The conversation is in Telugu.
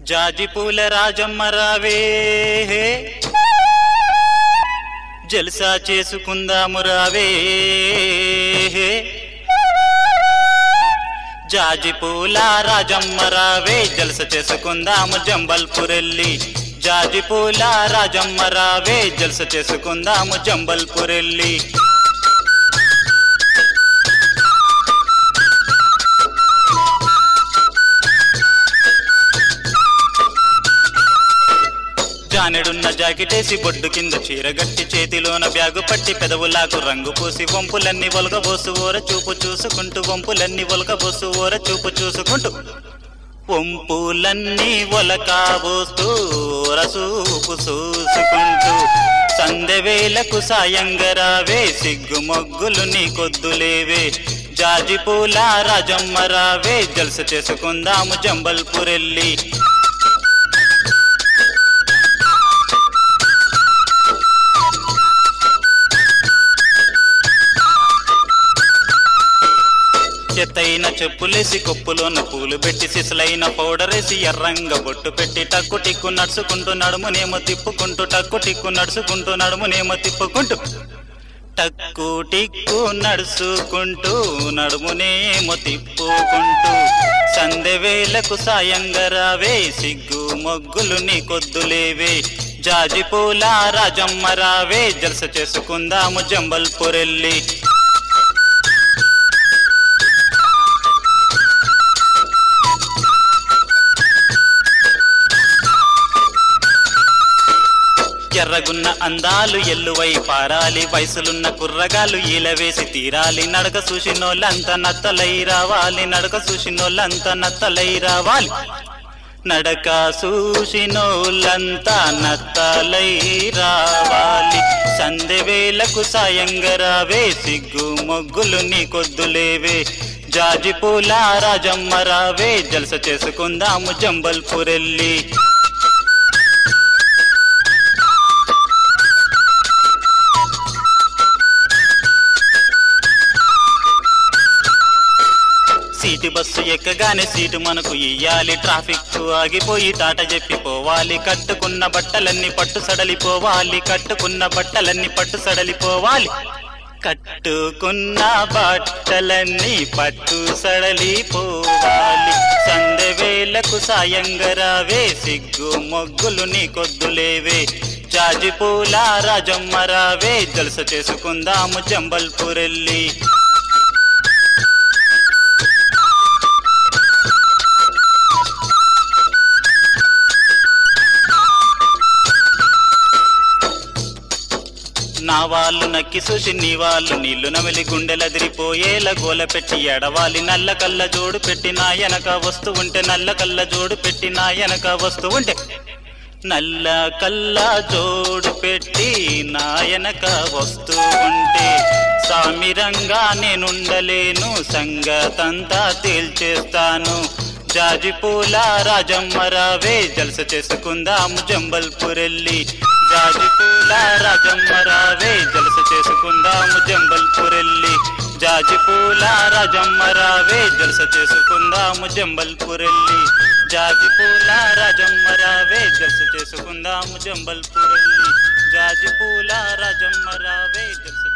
జాజి పూల రాజమ్మ రావే జల్సా చేసుకుందాము రావే జాజి పూల రాజమ్మ రావే జలస చేసుకుందాము జంబల్పురెల్లి జాజి పూల రాజమ్మ రావే జలస చేసుకుందాము జంబల్పురెల్లి జానెడున్న జాకెటేసి బొడ్డు కింద చీరగట్టి చేతిలోన బ్యాగు పట్టి పెదవులాకు రంగు పూసి వంపులన్నీ ఒలగబోసు ఓర చూపు చూసుకుంటూ వంపులన్నీ ఒలగబోసు ఓర చూపు చూసుకుంటూ వంపులన్నీ ఒలకాబోస్తూ రసూపు చూసుకుంటూ సందెవేలకు సాయంగరావే సిగ్గు మొగ్గులు నీ కొద్దులేవే జాజి పూల రాజమ్మ రావే జల్స చేసుకుందాము జంబల్పురెల్లి ఎత్తైన చెప్పులేసి కొప్పులోన పూలు పెట్టి సిసలైన పౌడరేసి ఎర్రంగ బొట్టు పెట్టి టక్కు టిక్కు నడుచుకుంటూ నడుమునేమో తిప్పుకుంటూ టక్కు టిక్కు నడుచుకుంటూ నడుమునేమో తిప్పుకుంటూ టక్కు టిక్కు నడుచుకుంటూ నడుమునేమో తిప్పుకుంటూ సందెవేలకు సాయంగా రావే సిగ్గు మొగ్గులు నీ కొద్దులేవే జాజి పూల రాజమ్మ రావే జలస చేసుకుందాము జంబల్పురెల్లి ఎర్రగున్న అందాలు ఎల్లువై పారాలి వయసులున్న కుర్రగాలు ఈలవేసి తీరాలి నడక చూసినోళ్ళంతా నత్తలై రావాలి నడక చూసినోళ్ళంతా నత్తలై రావాలి నడక చూసినోళ్ళంతా నత్తలై రావాలి సందెవేలకు సాయంగా రావే సిగ్గు మొగ్గులు నీ కొద్దులేవే జాజి పూల రాజమ్మ రావే జలస చేసుకుందాము జంబల్పురెల్లి సీటు బస్సు ఎక్కగానే సీటు మనకు ఇయ్యాలి ట్రాఫిక్ ఆగిపోయి టాట చెప్పి పోవాలి కట్టుకున్న బట్టలన్నీ పట్టు సడలిపోవాలి కట్టుకున్న బట్టలన్నీ పట్టు సడలిపోవాలి కట్టుకున్న బట్టలన్నీ పట్టు సడలిపోవాలి సందెవేలకు సాయంగా రావే సిగ్గు మొగ్గులు నీ కొద్దులేవే జాజి పూల రాజమ్మ రావే జలస చేసుకుందాము జంబల్పురెల్లి నా వాళ్ళు నక్కి చూసి నీ వాళ్ళు నీళ్లు నమిలి గుండెలదిరిపోయేలా గోల పెట్టి ఎడవాలి నల్ల కళ్ళ జోడు పెట్టి నా వెనక వస్తూ ఉంటే నల్ల కళ్ళ జోడు పెట్టి నా వెనక వస్తూ ఉంటే నల్ల కళ్ళ జోడు పెట్టి నా వెనక వస్తూ ఉంటే సామిరంగా నేనుండలేను సంగతంతా తేల్చేస్తాను జాజి పూల రాజమ్మ రావే జలస చేసుకుందాము జంబల్పురెల్లి జాజి పూల రాజమ్మ రావే జలస చేసుకుందాము జంబల్పురెల్లి జాజి పూల రాజమ్మ రావే జలస చేసుకుందాము జంబల్పురెల్లి జాజి పూల రాజమ్మ రావే జలస చేసుకుందాము జంబల్పురెల్లి జాజి పూల రాజమ్మ రావే జలస